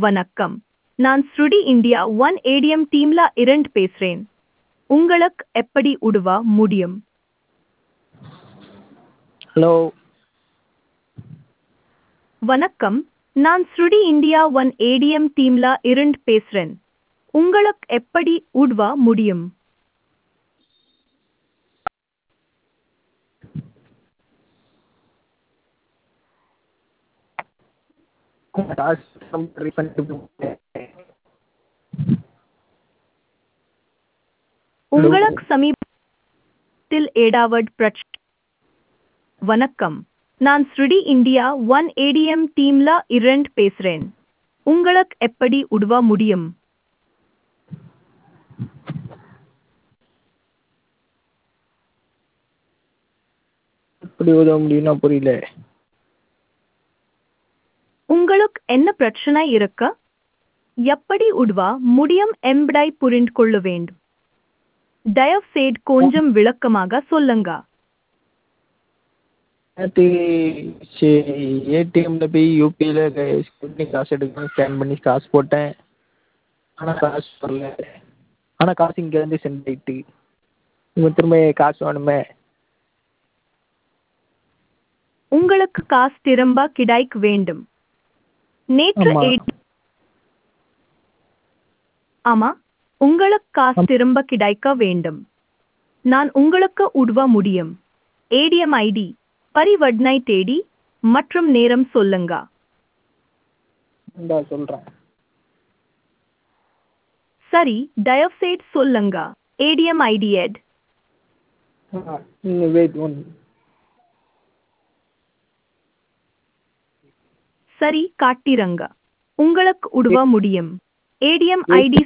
வணக்கம் நான் ஸ்ருடி இந்தியா ஒன் ஏடிஎம் டீம்ல இருந்து பேசுறேன் உங்களுக்கு எப்படி உதவ முடியும் ஹலோ வணக்கம் நான் ஸ்ருடி இந்தியா ஒன் ஏடிஎம் டீம்ல இருந்து பேசுறேன் உங்களுக்கு எப்படி உதவ முடியும் காசு ரீஃபண்ட் உங்களுக்கு சமீபத்தில் ஏடாவட் பிரச் வணக்கம் நான் ஸ்ருடி இந்தியா ஒன் ஏடிஎம் டீம்ல இருந்து பேசுறேன் உங்களுக்கு எப்படி உதவ முடியும் எப்படி உதவ முடியும்னா புரியல உங்களுக்கு என்ன பிரச்சனை இருக்க எப்படி உதவ முடியும் என்பதை புரிந்து கொள்ள வேண்டும் தயவு செய்து கொஞ்சம் விளக்கமாக சொல்லுங்க நேற்று சரி ஏடிஎம்ல போய் யூபிஐல பண்ணி காசு எடுக்கணும் ஸ்கேன் பண்ணி காசு போட்டேன் ஆனால் காசு வரல ஆனால் காசு இங்கேருந்து சென்ட் ஆயிட்டு இவன் திரும்ப காசு வேணுமே உங்களுக்கு காசு திரும்ப கிடைக்க வேண்டும் நேற்று ஆமா. ஏ- ஆமா உங்களுக்கு காசு திரும்ப கிடைக்க வேண்டும் நான் உங்களுக்கு உதவ முடியும் ஏடிஎம் ஐடி பரிவர்த்தனை தேடி மற்றும் நேரம் சொல்லுங்க இந்தா சொல்கிறேன் சரி தயவுசெய்து சொல்லுங்க ஏடிஎம் ஐடி எட் நீங்கள் வெயிட் ஒன் சரி காட்டிரங்க உங்களுக்கு உதவ முடியும் ஏடிஎம் ஐடி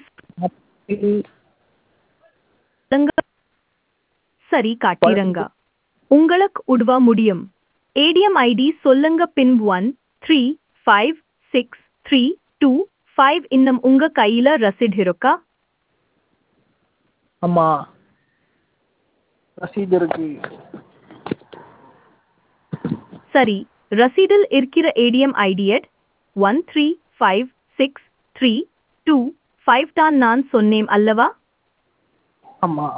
சொல்லுங்க சரி காட்டிரங்க உங்களுக்கு உதவ முடியும் ஏடிஎம் ஐடி சொல்லுங்க PIN one three five six three two five இன்னும் உங்க கையில ரசீட் இருக்கா ஆமாம் ரசீது இருக்கு சரி ரசீடில் இருக்கிற ஏடிஎம் ஐடி எட் one three five six three two five தான் நான் சொன்னேன் அல்லவா ஆமாம்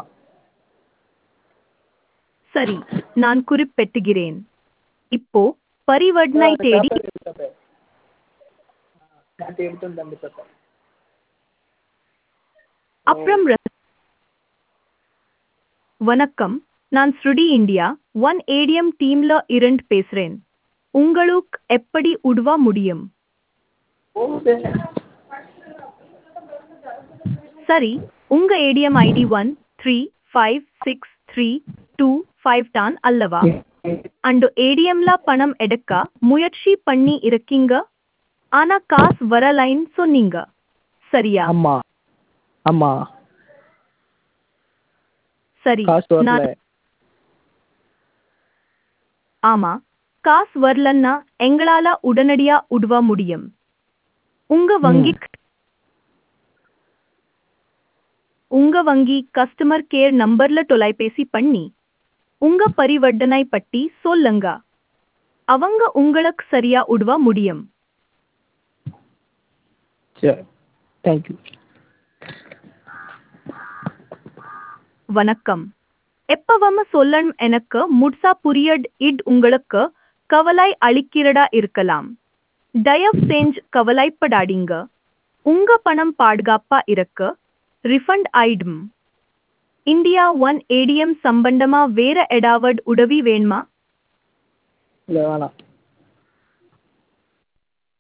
சரி நான் குறிப்பிட்டுகிறேன் இப்போ பரிவர்த்தனை தேடி நேற்று எடுத்து வந்து தம்பி சார் அப்புறம் ர- வணக்கம் நான் ஸ்ருடி இந்தியா ஒன் ஏடிஎம் டீம்ல இருந்து பேசுறேன் உங்களுக்கு எப்படி உதவ முடியும் சரி உங்க ATM ID one three five six three two five தான் அல்லவா அண்ட் ஏடிஎம்ல பணம் எடுக்க முயற்சி பண்ணி இருக்கீங்க ஆனா காசு வரலைன்னு சொன்னீங்க சரியா ஆமாம் ஆமாம் சரி காசு வரல நான் ஆமா காசு வரலன்னா எங்களால உடனடியா உதவ முடியும் உங்க வங்கி உங்க வங்கி கஸ்டமர் கேர் நம்பர்ல தொலைபேசி பண்ணி உங்க பரிவர்த்தனை பற்றி சொல்லுங்க அவங்க உங்களுக்கு சரியா உதவ முடியும் சரி தேங்க்யூ வணக்கம் எப்பவம சொல்லணும் எனக்கு முட்சா புரியட் இட் உங்களுக்கு கவலை அளிக்கிறதா இருக்கலாம் தயவு செஞ்சு கவலைப்படாதீங்க உங்க பணம் பாதுகாப்பா இருக்க ரிஃபண்ட் ஆயிடும் இந்தியா ஒன் ஏடிஎம் சம்பந்தமா வேற ஏதாவது உதவி வேணுமா இல்லை வேணாம்